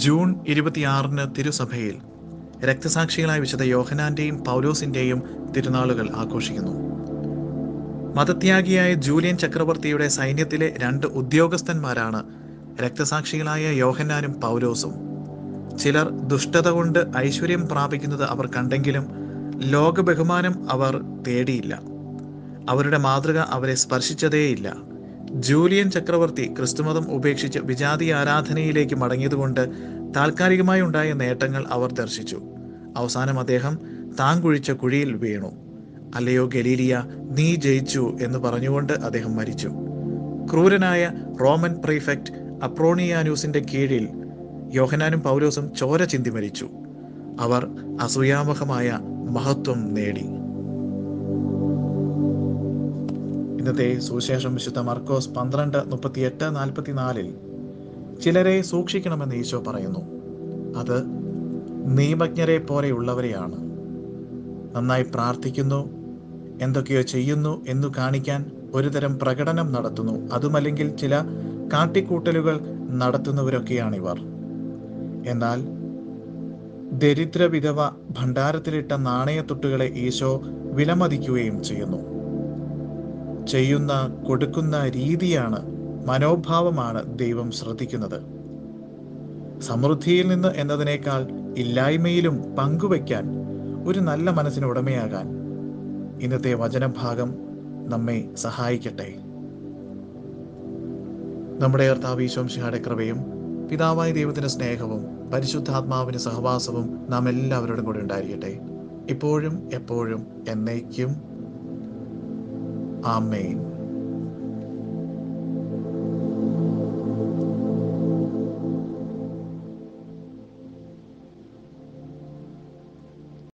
June ഇരുപത്തിയാറിന് തിരുസഭയിൽ രക്തസാക്ഷികളായ വിശുദ്ധ യോഹനാന്റെയും പൗലോസിന്റെയും തിരുനാളുകൾ ആഘോഷിക്കുന്നു മതത്യാഗിയായ ജൂലിയൻ ചക്രവർത്തിയുടെ സൈന്യത്തിലെ രണ്ട് ഉദ്യോഗസ്ഥന്മാരാണ് രക്തസാക്ഷികളായ യോഹന്നാനും പൗലോസും ചിലർ ദുഷ്ടത കൊണ്ട് ഐശ്വര്യം പ്രാപിക്കുന്നത് അവർ കണ്ടെങ്കിലും ലോക ബഹുമാനം അവർ തേടിയില്ല അവരുടെ മാതൃക അവരെ സ്പർശിച്ചതേയില്ല ജൂലിയൻ ചക്രവർത്തി ക്രിസ്തുമതം ഉപേക്ഷിച്ച് വിജാതി ആരാധനയിലേക്ക് മടങ്ങിയതുകൊണ്ട് താൽക്കാലികമായി ഉണ്ടായ നേട്ടങ്ങൾ അവർ ദർശിച്ചു അവസാനം അദ്ദേഹം താൻ കുഴിച്ച കുഴിയിൽ വീണു അല്ലയോ ഗലീലിയ നീ ജയിച്ചു എന്ന് പറഞ്ഞുകൊണ്ട് അദ്ദേഹം മരിച്ചു ക്രൂരനായ റോമൻ പ്രീഫെക്ട് അപ്രോണിയാനൂസിന്റെ കീഴിൽ യോഹനാനും പൗലോസും ചോര ചിന്തി മരിച്ചു അവർ അസൂയാമുഖമായ മഹത്വം നേടി ഇന്നത്തെ സുവിശേഷം വിശുദ്ധ മർക്കോസ് പന്ത്രണ്ട് മുപ്പത്തിയെട്ട് നാൽപ്പത്തിനാലിൽ ചിലരെ സൂക്ഷിക്കണമെന്ന് ഈശോ പറയുന്നു അത് നിയമജ്ഞരെ പോലെയുള്ളവരെയാണ് നന്നായി പ്രാർത്ഥിക്കുന്നു എന്തൊക്കെയോ ചെയ്യുന്നു എന്നു കാണിക്കാൻ ഒരുതരം പ്രകടനം നടത്തുന്നു അതുമല്ലെങ്കിൽ ചില കാട്ടിക്കൂട്ടലുകൾ നടത്തുന്നവരൊക്കെയാണിവർ എന്നാൽ ദരിദ്ര വിധവ ഭണ്ഡാരത്തിലിട്ട നാണയത്തുട്ടുകളെ ഈശോ വിലമതിക്കുകയും ചെയ്യുന്നു ചെയ്യുന്ന കൊടുക്കുന്ന രീതിയാണ് മനോഭാവമാണ് ദൈവം ശ്രദ്ധിക്കുന്നത് സമൃദ്ധിയിൽ നിന്ന് എന്നതിനേക്കാൾ ഇല്ലായ്മയിലും പങ്കുവയ്ക്കാൻ ഒരു നല്ല മനസ്സിന് ഉടമയാകാൻ ഇന്നത്തെ വചനഭാഗം നമ്മെ സഹായിക്കട്ടെ നമ്മുടെ കർത്താവ് ഈശോംശിഹാടെ കൃപയും പിതാവായ ദൈവത്തിന്റെ സ്നേഹവും പരിശുദ്ധാത്മാവിന്റെ സഹവാസവും നാം എല്ലാവരോടും കൂടെ ഉണ്ടായിരിക്കട്ടെ ഇപ്പോഴും എപ്പോഴും എന്നേക്കും ആമേൻ